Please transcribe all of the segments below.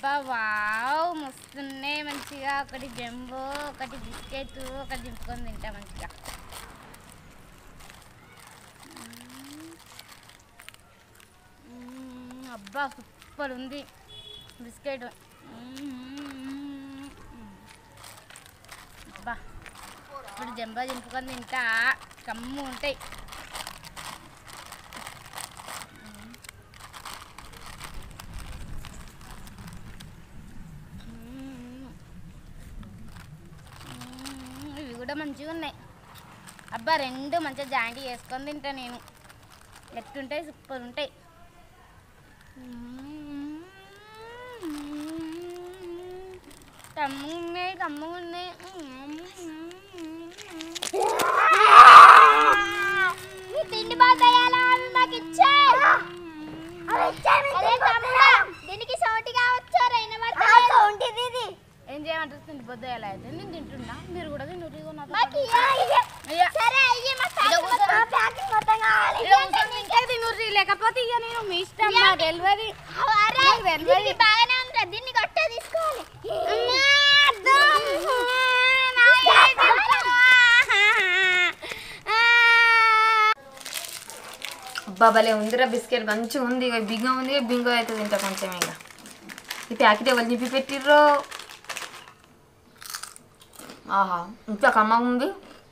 అబ్బా వావ్ మస్తున్నాయి మంచిగా ఒకటి జంబో ఒకటి బిస్కెట్ ఒకటి దింపుకొని తింటా మంచిగా మ్మ్, అబ్బా సూపర్ ఉంది బిస్కెట్ మ్మ్. అబ్బా ఇప్పుడు జంబో దింపుకొని తింటా కమ్ము ఉంటాయి మ్మ్. మ్మ్, ఇవి కూడా మంచిగా ఉన్నాయి అబ్బా రెండు మంచిగా జాయింట్ చేసుకొని తింటా నేను ఎట్టుంటాయి సూపర్ ఉంటాయి మ్మ్. కమ్ముగా ఉన్నాయి కమ్ముగా ఉన్నాయి మీ తిండి బాగా మాకు ఇచ్చే అరే తమ్ముడా దీనికి సౌంటిగా వచ్చారా సౌంటిది ఇది ఏం చేయమంటారు తిండి పొద్దు ఎలా అయితే నేను తింటున్నా మీరు కూడా తింటున్నారు నాతో మాకు పాటు. ఇయ్య అయ్యా. సరే అయ్యి మా ఇదో కూర్చో. ప్యాకెట్ మొత్తం కావాలి ఇలా కూర్చొని తింటే తినుర్రి లేకపోతే ఇక నేను మీ ఇష్టం నాకు తెలియదు అరే నాకు తెలియదు. దీనికి బాగానే ఉంది దీన్ని గట్ట తీసుకోవాలి అబ్బా భలే ఉందిరా బిస్కెట్ మంచిగా ఉంది ఇక బింగో ఉంది ఇక బింగో అయితే తింటా కొంచెం ఇక ఈ ప్యాకెట్ ఎవరు నింపి పెట్టిర్రో ఆహా ఇంకా కమ్మగా ఉంది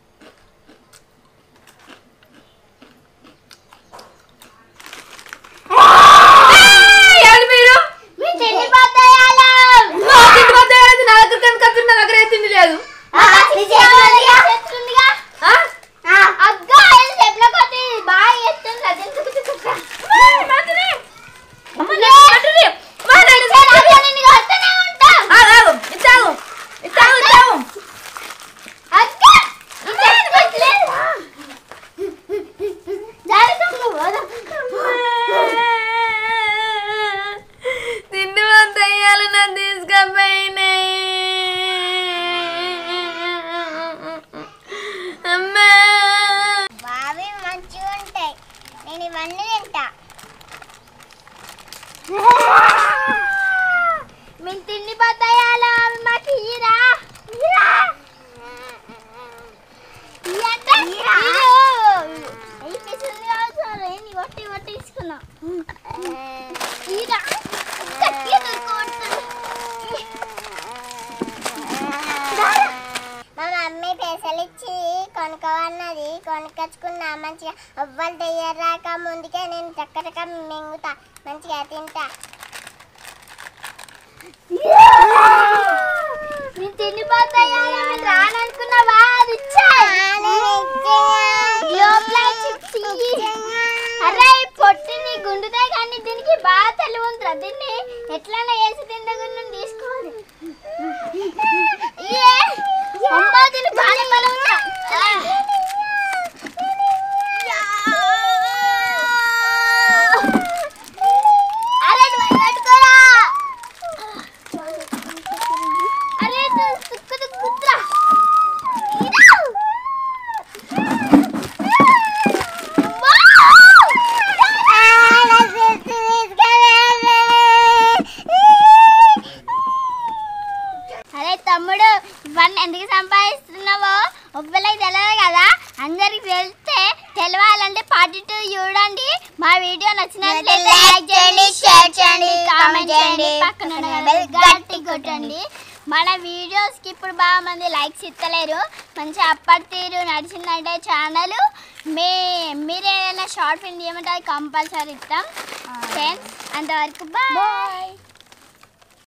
ఎవరు మీరు మీ తిండి బద్దయాలం నా తిండి వద్ద ఏది? నా దగ్గర కనుక తిండి, నా దగ్గర ఏ తిండి లేదు చెప్తుందిగా ఆ? అగ్గా ఇది చెట్ల కొద్ది బాగా ఎత్తుంది అది ఎందుకు తిక్కుతా? అమ్మ, నేను పట్టుని. మా నాయన అదే నిన్ను కొడుతూనే ఉంటా. ఆగు, ఆగు. ఇచ్చాగు. ఇచ్చాగు, ఇచ్చాగు. అగ్గా, ఇది ఎత్తుకోవట్లేదా? జాగ్రత్తగా పోదాం. తిండి వంత అయ్యాలి నా తీసుకపోయినాయి అమ్మా బావి మంచిగా ఉంటాయి నేను ఇవన్నీ తింటా మేము తిండి బతాయాలా అవి మాకు ఇయ్యరా ఇయ్యరా ఇయ్యంటే ఈ పిసులు కావచ్చు ఏంది కొట్టి కొట్టి తీసుకున్నా ఇయ్యరా గట్టిగా దొరుకుతుంది మా మమ్మీ పైసలు ఇచ్చి కొనుక్కోవన్నది కొనుక్కొచ్చుకున్నా మంచిగా అవ్వలు తెయ్యరాక ముందుకే నేను చక్క చక్క మింగుతా మంచిగా తింటా నేను తిండిపోతాయా రాననుకున్నావా అది ఇచ్చా లోపల చిప్స్ ఇయ్యి. అరే ఈ పొట్టి నీ గుండుదే కానీ దీనికి బాగా తెలివి ఉందిరా దీన్ని ఎట్లైనా వేసి తిండగుండు తీసుకోవాలి ఏ అమ్మ దీని బాగానే బలం ఉందా అరే నువ్వు పట్టుకోరా అరే నువ్వు తుక్కు తుక్కుతురా అరే తమ్ముడు ఇవన్నీ ఎందుకు సంపాదిస్తున్నావో ఒవ్వలకి తెలియదు కదా అందరికి తెలిస్తే తెలవాలంటే పార్టీ టూ చూడండి మా వీడియో నచ్చినట్లయితే లైక్ చేయండి షేర్ చేయండి కామెంట్ చేయండి పక్కన ఉన్న బెల్ గట్టి కొట్టండి మన వీడియోస్కి ఇప్పుడు బాగా మంది లైక్స్ ఇస్తలేరు మంచిగా అప్పటి తీరు నడిచిందంటే ఛానల్ మీ మీరు ఏదైనా షార్ట్ ఫిల్మ్ చేయమంటే అది కంపల్సరీ ఇస్తాం ఫ్రెండ్స్ అంతవరకు బాయ్